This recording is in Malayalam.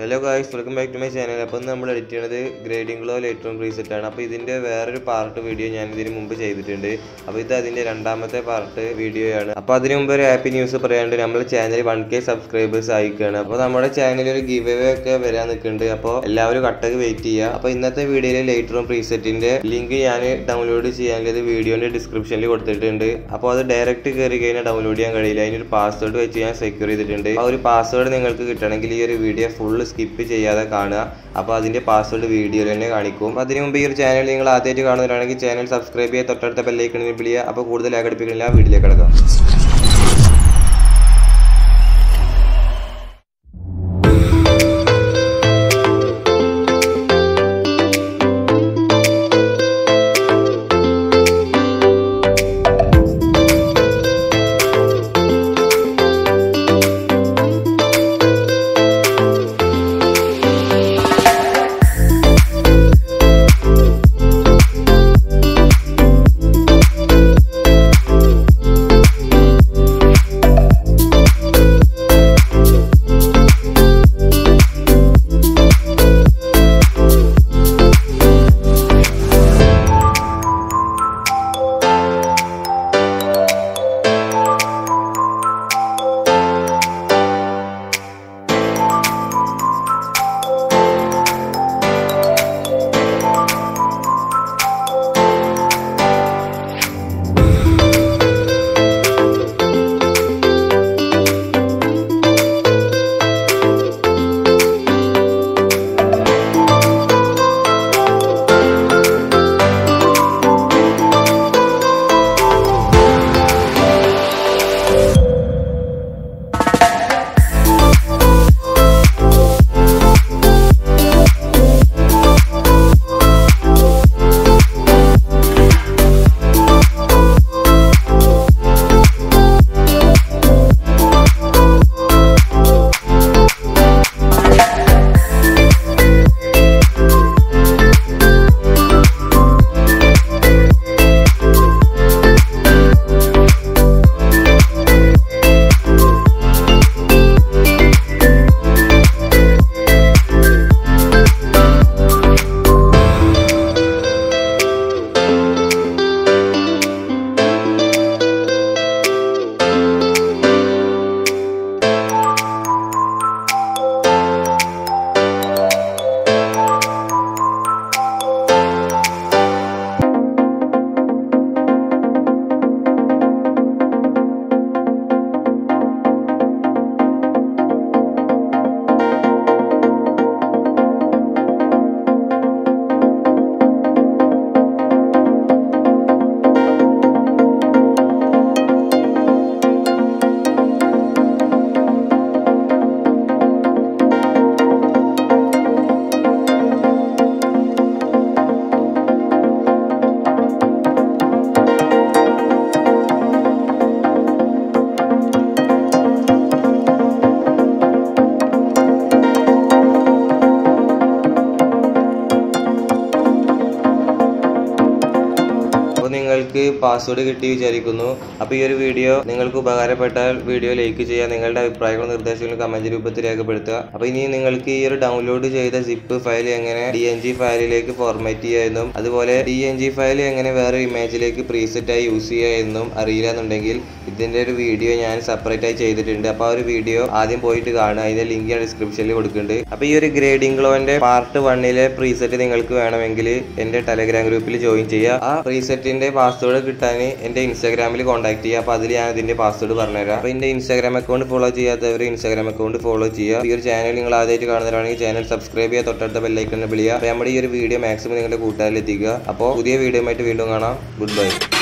hello guys welcome back to my channel അപ്പോൾ നമ്മൾ എഡിറ്റ് ചെയ്യണത് ഗ്രേഡിംഗ് ഗ്ലോ ലൈറ്റ് പ്രീസെറ്റ് ആണ് അപ്പോൾ ഇതിൻ്റെ വേറൊരു പാർട്ട് വീഡിയോ ഞാൻ ഇതിന് മുമ്പ് ചെയ്തിട്ടുണ്ട് അപ്പോൾ ഇത് അതിൻ്റെ രണ്ടാമത്തെ പാർട്ട് വീഡിയോയാണ് അപ്പോൾ അതിന് മുമ്പ് ഒരു ഹാപ്പി ന്യൂസ് പറയാണ്ട് നമ്മുടെ ചാനൽ വൺ കെ സബ്സ്ക്രൈബേഴ്സ് ആയിക്കാണ് അപ്പോൾ നമ്മുടെ ചാനലിൽ ഒരു ഗിവ് അവേ ഒക്കെ വരാൻ നിൽക്കുന്നുണ്ട് അപ്പോൾ എല്ലാവരും കട്ടക്ക് വെയിറ്റ് ചെയ്യുക അപ്പോൾ ഇന്നത്തെ വീഡിയോയിൽ ലൈറ്റ് റൂം പ്രീസെറ്റിൻ്റെ ലിങ്ക് ഞാൻ ഡൗൺലോഡ് ചെയ്യാനുള്ളത് വീഡിയോൻ്റെ ഡിസ്ക്രിപ്ഷനിൽ കൊടുത്തിട്ടുണ്ട് അപ്പോൾ അത് ഡയറക്റ്റ് കയറി കഴിഞ്ഞാൽ ഡൗൺലോഡ് ചെയ്യാൻ കഴിയില്ല അതിനൊരു പാസ്വേഡ് വെച്ച് ഞാൻ സെക്യൂർ ചെയ്തിട്ടുണ്ട് ആ ഒരു പാസ്വേഡ് നിങ്ങൾക്ക് കിട്ടണമെങ്കിൽ ഈ ഒരു വീഡിയോ ഫുള്ള് സ്കിപ്പ് ചെയ്യാതെ കാണുക അപ്പോൾ അതിൻ്റെ പാസ്വേഡ് വീഡിയോയിൽ തന്നെ കാണിക്കും അപ്പോൾ അതിന് മുമ്പ് ഈ ഒരു ചാനൽ നിങ്ങൾ ആദ്യമായിട്ട് കാണുന്നവരാണെങ്കിൽ ചാനൽ സബ്സ്ക്രൈബ് ചെയ്യുക തൊട്ടടുത്ത ബെല്ലൈക്കണിൽ വിളിക്കുക അപ്പോൾ കൂടുതൽ ആഘടിപ്പിക്കുന്നില്ല ആ വീഡിയോയിലേക്ക് കിടക്കാം അപ്പോൾ നിങ്ങൾക്ക് പാസ്വേഡ് കിട്ടി വിചാരിക്കുന്നു അപ്പോൾ ഈ ഒരു വീഡിയോ നിങ്ങൾക്ക് ഉപകാരപ്പെട്ടാൽ വീഡിയോ ലൈക്ക് ചെയ്യുക നിങ്ങളുടെ അഭിപ്രായങ്ങളും നിർദ്ദേശങ്ങളും കമന്റ് രൂപത്തിൽ രേഖപ്പെടുത്തുക അപ്പോൾ ഇനി നിങ്ങൾക്ക് ഈ ഒരു ഡൗൺലോഡ് ചെയ്ത സിപ്പ് ഫയൽ എങ്ങനെ ഡി എൻ ജി ഫയലിലേക്ക് ഫോർമാറ്റ് ചെയ്യുക എന്നും അതുപോലെ ഡി എൻ ജി ഫയൽ എങ്ങനെ വേറെ ഇമേജിലേക്ക് പ്രീസെറ്റ് ആയി യൂസ് ചെയ്യുക എന്നും അറിയില്ല എന്നുണ്ടെങ്കിൽ ഇതിന്റെ ഒരു വീഡിയോ ഞാൻ സെപ്പറേറ്റ് ആയി ചെയ്തിട്ടുണ്ട് അപ്പോൾ ആ ഒരു വീഡിയോ ആദ്യം പോയിട്ട് കാണുക അതിന്റെ ലിങ്ക് ഞാൻ ഡിസ്ക്രിപ്ഷനിൽ കൊടുക്കുന്നുണ്ട് അപ്പോൾ ഈ ഒരു ഗ്രേഡിംഗ് ഗ്ലോന്റെ പാർട്ട് വണ്ണിലെ പ്രീസെറ്റ് നിങ്ങൾക്ക് വേണമെങ്കിൽ എന്റെ ടെലഗ്രാം ഗ്രൂപ്പിൽ ജോയിൻ ചെയ്യുക ആ പ്രീസെറ്റിന്റെ പാസ്വേഡ് കിട്ടാൻ എന്റെ ഇൻസ്റ്റാഗ്രാമിൽ കോൺടാക്ട് ചെയ്യുക അപ്പോൾ അതിൽ ഞാൻ ഇതിന്റെ പാസ്വേഡ് പറഞ്ഞുതരാം അപ്പോൾ എന്റെ ഇൻസ്റ്റാഗ്രാം അക്കൗണ്ട് ഫോളോ ചെയ്യാത്തവർ ഇൻസ്റ്റാഗ്രാം അക്കൗണ്ട് ഫോളോ ചെയ്യുക ഈ ഒരു ചാനൽ നിങ്ങൾ ആദ്യമായിട്ട് കാണുന്നവരാണെങ്കിൽ ചാനൽ സബ്സ്ക്രൈബ് ചെയ്യുക തൊട്ടടുത്ത ബെല്ലൈക്കണിൽ വിളിക്കുക അപ്പോൾ നമ്മുടെ ഈ ഒരു വീഡിയോ മാക്സിമം നിങ്ങളുടെ കൂട്ടുകാരിൽ എത്തിക്കുക അപ്പോൾ പുതിയ വീഡിയോ ആയിട്ട് വീണ്ടും കാണാം ഗുഡ് ബൈ